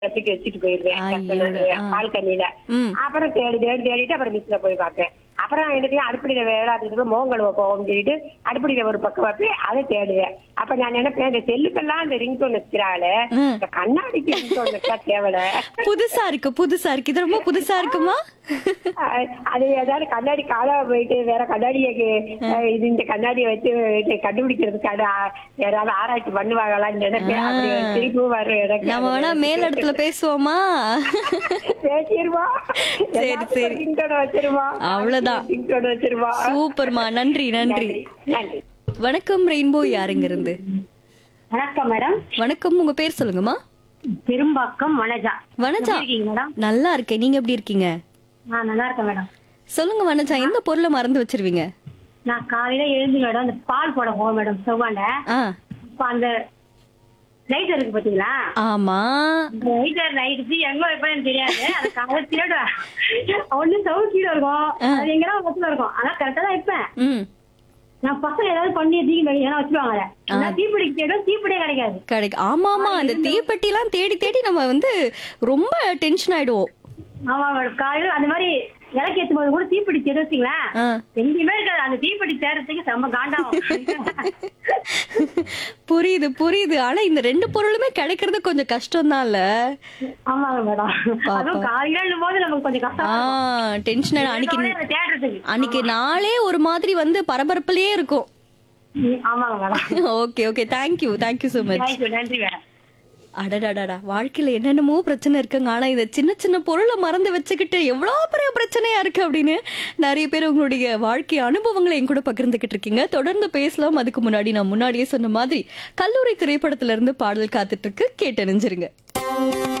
தூக்கி வச்சுட்டு போயிருவேன் ஐயோடா, கஸ்டமர் ஆ. பால் கண்ணியில ம். அப்புறம் தேடி தேடி தேடிட்டு அப்புறம் மிஸ்ல போய் பார்ப்பேன் அப்புறம் எனக்கு அடுப்படியில வேலை அதுக்கு மோகன் கழுவ போவோம்னு சொல்லிட்டு அடுப்படியில ஒரு பக்கம் வைப்பேன் அதை தேடுவேன் அப்ப நான் நினைப்பேன் இந்த செல்லுக்கெல்லாம் இந்த ரிங்டோன் வச்சுக்கிறாளே ம். இந்த கண்ணாடிக்கு ரிங்டோன் வச்சா தேவல புதுசா இருக்கு புதுசா இருக்கு இது ரொம்ப புதுசா இருக்குமா அது ஏதாவது கண்ணாடி காலாம போயிட்டு வேற கண்ணாடியை அஹ், இது இந்த கண்ணாடியை வச்சு இது கண்டுபிடிக்கிறதுக்கு அது ஆ- யாராவது ஆராய்ச்சி பண்ணுவாங்களான்னு நினைப்பேன் அப்படி ஒரு சிரிப்பும் வரும் எனக்கு நம்ம வேணா மேல் இடத்துல பேசுவோமா பேசிடுவா சரி, சரி. ரிங்டோன் வச்சிருவா அவ்வளவுதான். ரிங்டோன் வச்சிருவா சூப்பர்மா நன்றி நன்றி நன்றி வணக்கம் ரெயின்போ யாருங்க இருந்து வணக்கம் மேடம் வணக்கம் உங்க பேர் சொல்லுங்கம்மா பெரும்பாக்கம் வனஜா வனஜா எப்படி இருக்கீங்க மேடம் நல்லா இருக்கேன் நீங்க எப்படி இருக்கீங்க நான் நல்லா இருக்கேன் மேடம் சொல்லுங்க வனஜா எந்த பொருளை மறந்து வச்சிருவீங்க நான் காலையில எழுந்து மேடம் அந்த பால் போட போவேன் மேடம் செவ்வாண்ட ஆ இப்ப அந்த லைட்டர் இருக்கு பாத்தீங்களா ஆமா லைட்டர் லைட்டு எங்க வைப்பேன்னு தெரியாது அது காலையில திருடுவேன் ஒண்ணு சவு கீழே இருக்கும் அது எங்கன்னா பக்கத்துல இருக்கும் ஆனா கரெக்டா தான் வைப்பேன் ம் நான் பசங்க ஏதாவது பண்ணி தீங்க மேடம் ஏன்னா வச்சுருவாங்க ஆனா தீப்பிடிக்க தேடும் தீப்பிடியே கிடைக்காது கிடைக்கும் ஆமா ஆமா அந்த தீப்பெட்டி எல்லாம் தேடி தேடி நம்ம வந்து ரொம்ப டென்ஷன் ஆயிடுவோம் ஆமா மேடம் காலையில அந்த மாதிரி விளக்கு ஏத்தும் போது கூட தீப்பிடி தேடும் வச்சுங்களேன் ஆ. எங்கேயுமே இருக்காது அந்த தீப்பிடி தேடுறதுக்கு செம்ம காண்டாகும் புரியுது புரியுது ஆனா இந்த ரெண்டு பொருளுமே கிடைக்கிறது கொஞ்சம் கஷ்டம் தான்ல ஆமாங்க மேடம் அதுவும் காலையில போது நமக்கு கொஞ்சம் ஆ கஷ்டம் டென்ஷன் அன்னைக்கு அதை தேடுறதுக்கு அன்னைக்கு நாளே ஒரு மாதிரி வந்து பரபரப்புலயே இருக்கும் ம், ஆமாங்க madam okay okay thank you thank you so much thank you நன்றி மேடம் அடடடடா வாழ்க்கையில என்னென்னமோ பிரச்சனை இருக்குங்க ஆனா இந்த சின்ன சின்ன பொருளை மறந்து வச்சுக்கிட்டு எவ்வளவு பெரிய பிரச்சனையா இருக்கு அப்படின்னு நிறைய பேர் உங்களுடைய வாழ்க்கை அனுபவங்களை என் கூட பகிர்ந்துகிட்டு இருக்கீங்க தொடர்ந்து பேசலாம் அதுக்கு முன்னாடி நான் முன்னாடியே சொன்ன மாதிரி கல்லூரி திரைப்படத்துல இருந்து பாடல் காத்துட்டு இருக்கு கேட்டறிஞ்சிருங்க